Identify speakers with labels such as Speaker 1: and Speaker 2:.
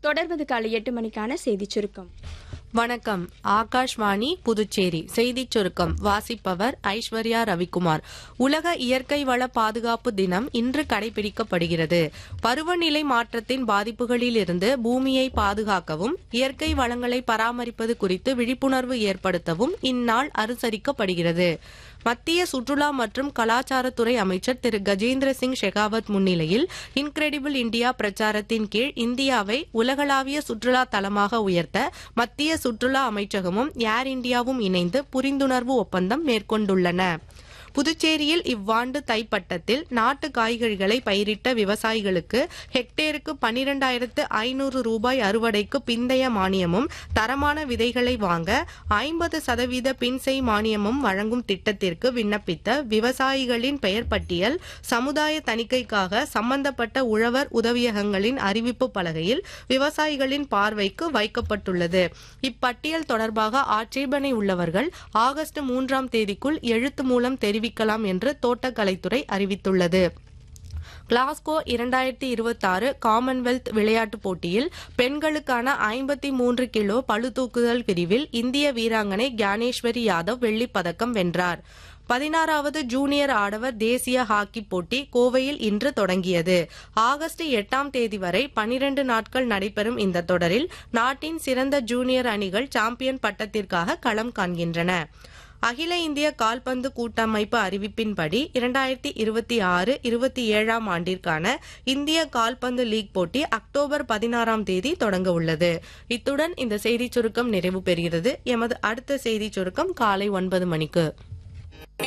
Speaker 1: தொடர்வது காலை எட்டு மணிக்கான செய்திச் சுருக்கம்
Speaker 2: வணக்கம் ஆகாஷ்வாணி புதுச்சேரி செய்திச் சுருக்கம் வாசிப்பவர் ஐஸ்வர்யா ரவிக்குமார் உலக இயற்கை வள பாதுகாப்பு தினம் இன்று கடைபிடிக்கப்படுகிறது பருவநிலை மாற்றத்தின் பாதிப்புகளிலிருந்து பூமியை பாதுகாக்கவும் இயற்கை வளங்களை பராமரிப்பது குறித்து விழிப்புணர்வு ஏற்படுத்தவும் இந்நாள் அனுசரிக்கப்படுகிறது மத்திய சுற்றுலா மற்றும் கலாச்சாரத்துறை அமைச்சர் திரு கஜேந்திர சிங் ஷெகாவத் முன்னிலையில் இன்கிரெடிபிள் இந்தியா பிரச்சாரத்தின் கீழ் இந்தியாவை உலகளாவிய சுற்றுலா தலமாக உயர்த்த மத்திய சுற்றுலா அமைச்சகமும் ஏர் இந்தியாவும் இணைந்து புரிந்துணர்வு ஒப்பந்தம் மேற்கொண்டுள்ளன புதுச்சேரியில் இவ்வாண்டு தைப்பட்டத்தில் நாட்டு காய்கறிகளை பயிரிட்ட விவசாயிகளுக்கு ஹெக்டேருக்கு பனிரெண்டாயிரத்து ஐநூறு ரூபாய் அறுவடைக்கு பிந்தைய மானியமும் தரமான விதைகளை வாங்க ஐம்பது சதவீத பின்செய் மானியமும் வழங்கும் திட்டத்திற்கு விண்ணப்பித்த விவசாயிகளின் பெயர் பட்டியல் சமுதாய தணிக்கைக்காக சம்பந்தப்பட்ட உழவர் உதவியகங்களின் அறிவிப்பு பலகையில் விவசாயிகளின் பார்வைக்கு வைக்கப்பட்டுள்ளது இப்பட்டியல் தொடர்பாக ஆட்சேபனை உள்ளவர்கள் ஆகஸ்ட் மூன்றாம் தேதிக்குள் எழுத்து மூலம் தெரிவிக்கலாம் என்று தோட்டக்கலைத்துறை அறிவித்துள்ளது கிளாஸ்கோ இரண்டாயிரத்தி இருபத்தாறு காமன்வெல்த் விளையாட்டுப் போட்டியில் பெண்களுக்கான ஐம்பத்தி மூன்று கிலோ பளுதூக்குதல் பிரிவில் இந்திய வீராங்கனை கியானேஸ்வரி யாதவ் வெள்ளிப் பதக்கம் வென்றார் பதினாறாவது ஜூனியர் ஆடவர் தேசிய ஹாக்கி போட்டி கோவையில் இன்று தொடங்கியது ஆகஸ்ட் எட்டாம் தேதி வரை பனிரண்டு நாட்கள் நடைபெறும் இந்த தொடரில் நாட்டின் சிறந்த ஜூனியர் அணிகள் சாம்பியன் பட்டத்திற்காக களம் காண்கின்றன அகில இந்திய கால்பந்து கூட்டமைப்பு அறிவிப்பின்படி இரண்டாயிரத்தி இருபத்தி ஆறு இருபத்தி ஏழாம் ஆண்டிற்கான இந்திய கால்பந்து லீக் போட்டி அக்டோபர் பதினாறாம் தேதி தொடங்க உள்ளது இத்துடன் இந்த செய்திச் சுருக்கம் நிறைவு பெறுகிறது எமது அடுத்த செய்திச் சுருக்கம் காலை ஒன்பது மணிக்கு